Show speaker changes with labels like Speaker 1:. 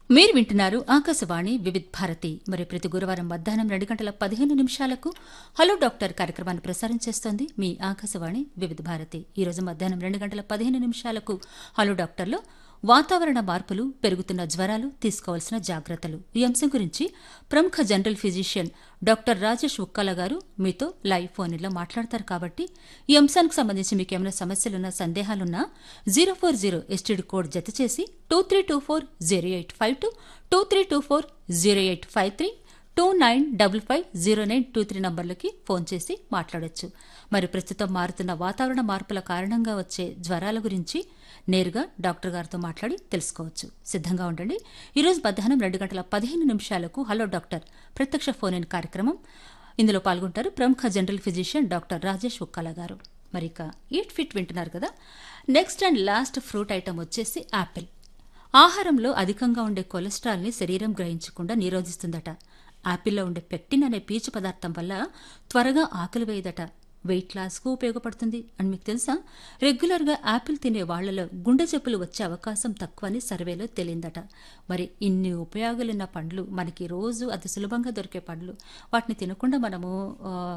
Speaker 1: మీరు వింటున్నారు ఆకాశవాణి వివిధ్ భారతి మరి ప్రతి గురువారం మధ్యాహ్నం రెండు గంటల పదిహేను నిమిషాలకు హలో డాక్టర్ కార్యక్రమాన్ని ప్రసారం చేస్తోంది మీ ఆకాశవాణి వివిధ భారతి ఈ రోజు మధ్యాహ్నం రెండు గంటల పదిహేను నిమిషాలకు హలో డాక్టర్లో వాతావరణ మార్పులు పెరుగుతున్న జ్వరాలు తీసుకోవాల్సిన జాగ్రత్తలు ఈ అంశం గురించి ప్రముఖ general physician doctor Rajesh Ukkala garu మీతో లైవ్ ఫోన్లో మాట్లాడతారు కాబట్టి ఈ అంశానికి సంబంధించి మీకు ఏమైనా సమస్యలున్నా సందేహాలున్నా zero four zero STD code జత చేసి two three two four zero eight five two two three two four zero eight five three two nine double five zero nine two three నంబర్లకి ఫోన్ చేసి మాట్లాడొచ్చు మరి ప్రస్తుతం మారుతున్న వాతావరణ మార్పుల కారణంగా వచ్చే జ్వరాల గురించి నేరుగా డాక్టర్ గారితో మాట్లాడి తెలుసుకోవచ్చు సిద్ధంగా ఉండండి ఈరోజు మధ్యాహ్నం రెండు గంటల పదిహేను నిమిషాలకు హలో డాక్టర్ ప్రత్యక్ష ఫోన్ ఇన్ కార్యక్రమం ఇందులో పాల్గొంటారు ప్రముఖ general physician doctor Rajesh Ukkala garu మరి ఇక ఈట్ ఫిట్ వింటున్నారు కదా next and last fruit item వచ్చేసి యాపిల్ ఆహారంలో అధికంగా ఉండే కొలెస్ట్రాల్ని శరీరం గ్రహించకుండా నిరోధిస్తుందట యాపిల్లో ఉండే పెక్టిన్ అనే పీచు పదార్థం వల్ల త్వరగా ఆకలి వేయదట వెయిట్ లాస్కు ఉపయోగపడుతుంది అని మీకు తెలుసా రెగ్యులర్గా యాపిల్ తినే వాళ్లలో గుండె జబ్బులు వచ్చే అవకాశం తక్కువని సర్వేలో తేలిందట మరి ఇన్ని ఉపయోగాలున్న పండ్లు మనకి రోజు అతి సులభంగా దొరికే పండ్లు వాటిని తినకుండా మనము ఆ,